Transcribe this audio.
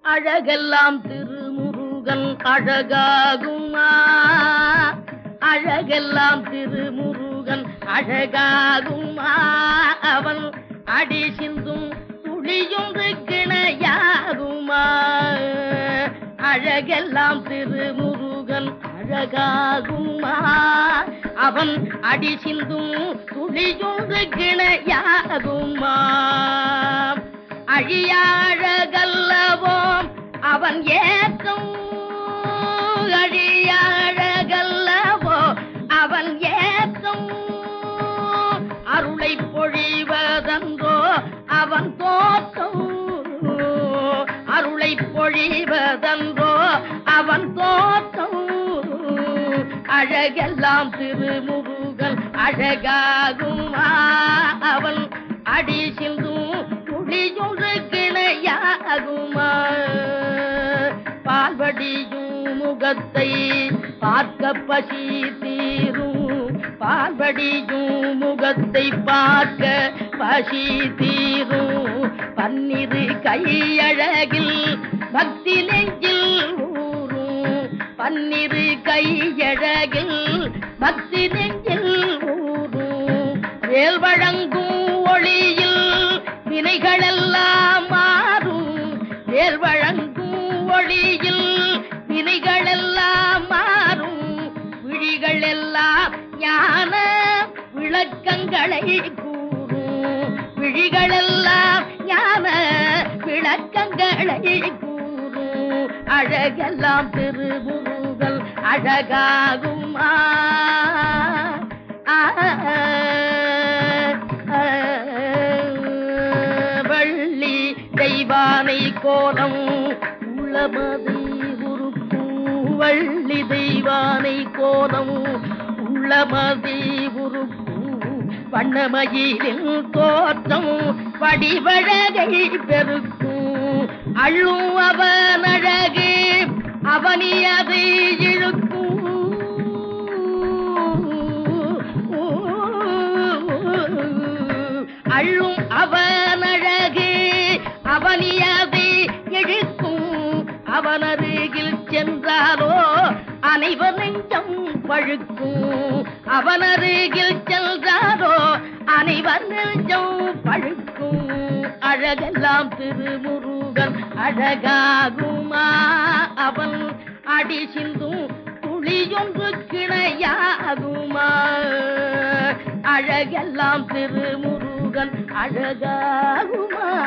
அழகெல்லாம் திருமுருகன் அழகாகுமா அழகெல்லாம் திருமுருகன் அழகாகுமா அவன் அடி சிந்தும் துளியொன்று கிணையாகுமா அழகெல்லாம் திருமுருகன் அழகாகுமா அவன் அடி சிந்தும் துளியொன்று கிணையாகுமா அழியாழகல்லவோம் அவன் ஏற்றும் அழியாழகல்லவோ அவன் ஏற்றும் அருளை பொழிவதன்றோ அவன் தோற்றம் அருளை பொழிவதன்றோ அவன் தோற்றம் அழகெல்லாம் திருமுருகன் அழகாகுமா அவன் அடி சிந்தும் துளியொன்று கிணையாகுமா பால்வடியும் முகத்தை பார்க்க பசி தீரும் பால்வடியும் முகத்தை பார்க்க பசி தீரும் பன்னிரு கையழகில் பக்தி நெஞ்சில் ஊரும் பன்னிரு கையழகில் பக்தி நெஞ்சில் ஊரும் வேல் வழங்கும் ஒளியில் வினைகளெல்லாம் மாறும் வேல் வழங்கும் ஒளியில் வினைகளெல்லாம் மாறும் விழிகள் எல்லாம் ஞான விளக்கங்களை கூறும் விழிகளெல்லாம் ஞான விளக்கங்களை கூறும் அழகெல்லாம் திருமுருகல் அழகாகுமா ஆ, ஆ, வள்ளி தெய்வானை கோலம் உள்ளமதை உருக்கும் வள்ளி தெய்வானை கோலம் உள்ளமதை உருக்கும் வண்ணமயிலின் தோற்றம் வடிவழகை பெருக்கும் அள்ளும் அவன் அழகு அவனியதை இழுக்கும் அள்ளும் அவன் அழகு அவனியதை இழுக்கும் அவன் அருகில் சென்றாரோ அனைவர் நெஞ்சம் பழுக்கும் அவன் அருகில் சென்றாரோ அனைவர் நெஞ்சம் பழுக்கும் அழகெல்லாம் திருமுருகன் அழகாகுமா அவன் அடி சிந்தும் துளியொன்று கிணையாகுமா அழகெல்லாம் திருமுருகன் அழகாகுமா